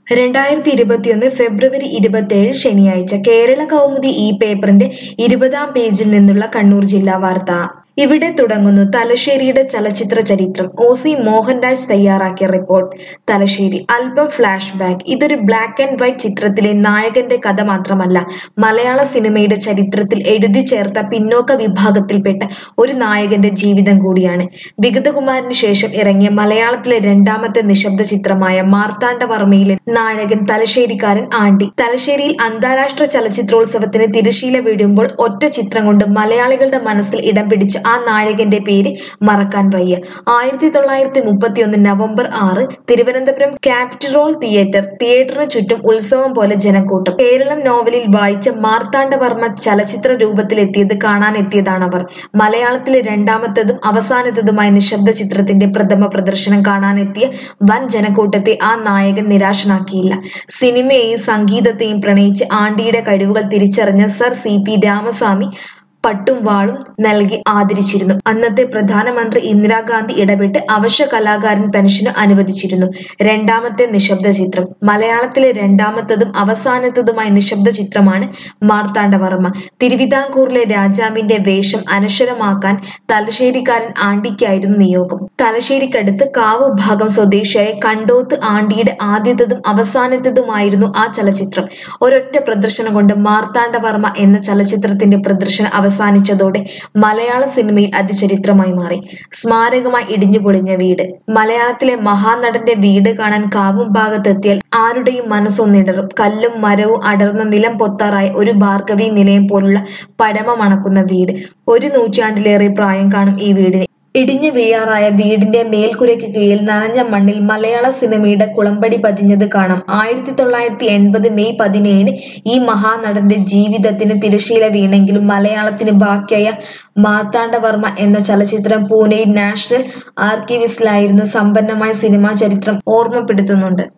രണ്ടായിരത്തി ഇരുപത്തിയൊന്ന് ഫെബ്രുവരി ഇരുപത്തേഴ് ശനിയാഴ്ച കേരള കൗമുദി ഈ പേപ്പറിന്റെ ഇരുപതാം പേജിൽ നിന്നുള്ള കണ്ണൂർ ജില്ലാ വാർത്ത ഇവിടെ തുടങ്ങുന്നു തലശ്ശേരിയുടെ ചലച്ചിത്ര ചരിത്രം ഒ സി മോഹൻരാജ് തയ്യാറാക്കിയ റിപ്പോർട്ട് തലശ്ശേരി അല്പം ഫ്ലാഷ് ബാക്ക് ഇതൊരു ബ്ലാക്ക് ആൻഡ് വൈറ്റ് ചിത്രത്തിലെ നായകന്റെ കഥ മാത്രമല്ല മലയാള സിനിമയുടെ ചരിത്രത്തിൽ എഴുതി ചേർത്ത പിന്നോക്ക വിഭാഗത്തിൽപ്പെട്ട ഒരു നായകന്റെ ജീവിതം കൂടിയാണ് വിഗതകുമാരന് ശേഷം ഇറങ്ങിയ മലയാളത്തിലെ രണ്ടാമത്തെ നിശബ്ദ ചിത്രമായ മാർത്താണ്ഡവർമ്മയിലെ നായകൻ തലശ്ശേരിക്കാരൻ ആണ്ടി തലശ്ശേരിയിൽ അന്താരാഷ്ട്ര ചലച്ചിത്രോത്സവത്തിന് തിരശീല വീഴുമ്പോൾ ഒറ്റ ചിത്രം കൊണ്ട് മലയാളികളുടെ മനസ്സിൽ ഇടം പിടിച്ച ആ നായകന്റെ പേര് മറക്കാൻ വയ്യ ആയിരത്തി തൊള്ളായിരത്തി മുപ്പത്തി ഒന്ന് നവംബർ ആറ് തിരുവനന്തപുരം ക്യാപിറ്ററോൾ തിയേറ്റർ തിയേറ്ററിന് ചുറ്റും ഉത്സവം പോലെ ജനക്കൂട്ടം കേരളം നോവലിൽ വായിച്ച മാർത്താണ്ഡവർമ്മ ചലച്ചിത്ര രൂപത്തിലെത്തിയത് കാണാനെത്തിയതാണവർ മലയാളത്തിലെ രണ്ടാമത്തതും അവസാനത്തതുമായ നിശബ്ദ ചിത്രത്തിന്റെ പ്രഥമ പ്രദർശനം കാണാനെത്തിയ വൻ ജനക്കൂട്ടത്തെ ആ നായകൻ നിരാശനാക്കിയില്ല സിനിമയെയും സംഗീതത്തെയും പ്രണയിച്ച് ആണ്ടിയുടെ കഴിവുകൾ തിരിച്ചറിഞ്ഞ സർ സി പി രാമസ്വാമി പട്ടും വാളും നൽകി ആദരിച്ചിരുന്നു അന്നത്തെ പ്രധാനമന്ത്രി ഇന്ദിരാഗാന്ധി ഇടപെട്ട് അവശ്യ കലാകാരൻ പെൻഷന് അനുവദിച്ചിരുന്നു രണ്ടാമത്തെ നിശബ്ദ ചിത്രം മലയാളത്തിലെ രണ്ടാമത്തതും അവസാനത്തതുമായ നിശബ്ദ ചിത്രമാണ് മാർത്താണ്ഡവർമ്മ തിരുവിതാംകൂറിലെ രാജാവിന്റെ വേഷം അനശ്വരമാക്കാൻ തലശ്ശേരിക്കാരൻ ആണ്ടിക്കായിരുന്നു നിയോഗം തലശ്ശേരിക്കടുത്ത് കാവ് ഭാഗം സ്വദേശിയായ കണ്ടോത്ത് ആണ്ടിയുടെ ആദ്യത്തതും അവസാനത്തതുമായിരുന്നു ആ ചലച്ചിത്രം ഒരൊറ്റ പ്രദർശനം കൊണ്ട് മാർത്താണ്ഡവർമ്മ എന്ന ചലച്ചിത്രത്തിന്റെ പ്രദർശനം അവസാനിച്ചതോടെ മലയാള സിനിമയിൽ അതിചരിത്രമായി മാറി സ്മാരകമായി ഇടിഞ്ഞുപൊളിഞ്ഞ വീട് മലയാളത്തിലെ മഹാനടന്റെ വീട് കാണാൻ കാവും ഭാഗത്തെത്തിയാൽ ആരുടെയും മനസ്സൊന്നിടറും കല്ലും മരവും അടർന്ന നിലം പൊത്താറായ ഒരു ഭാർഗവി നിലയം പോലുള്ള പഴമ മണക്കുന്ന വീട് ഒരു നൂറ്റാണ്ടിലേറെ പ്രായം കാണും ഈ വീടിന് ഇടിഞ്ഞു വീഴാറായ വീടിന്റെ മേൽക്കുരയ്ക്ക് കീഴിൽ നനഞ്ഞ മണ്ണിൽ മലയാള സിനിമയുടെ കുളമ്പടി പതിഞ്ഞത് കാണാം ആയിരത്തി തൊള്ളായിരത്തി എൺപത് മെയ് പതിനേഴിന് ഈ മഹാനടന്റെ ജീവിതത്തിന് തിരശീല വീണെങ്കിലും മലയാളത്തിന് ബാക്കിയായ മാർത്താണ്ഡവർമ്മ എന്ന ചലച്ചിത്രം പൂനെയിൽ നാഷണൽ ആർക്കീവിസിലായിരുന്ന സമ്പന്നമായ സിനിമാ ചരിത്രം ഓർമ്മപ്പെടുത്തുന്നുണ്ട്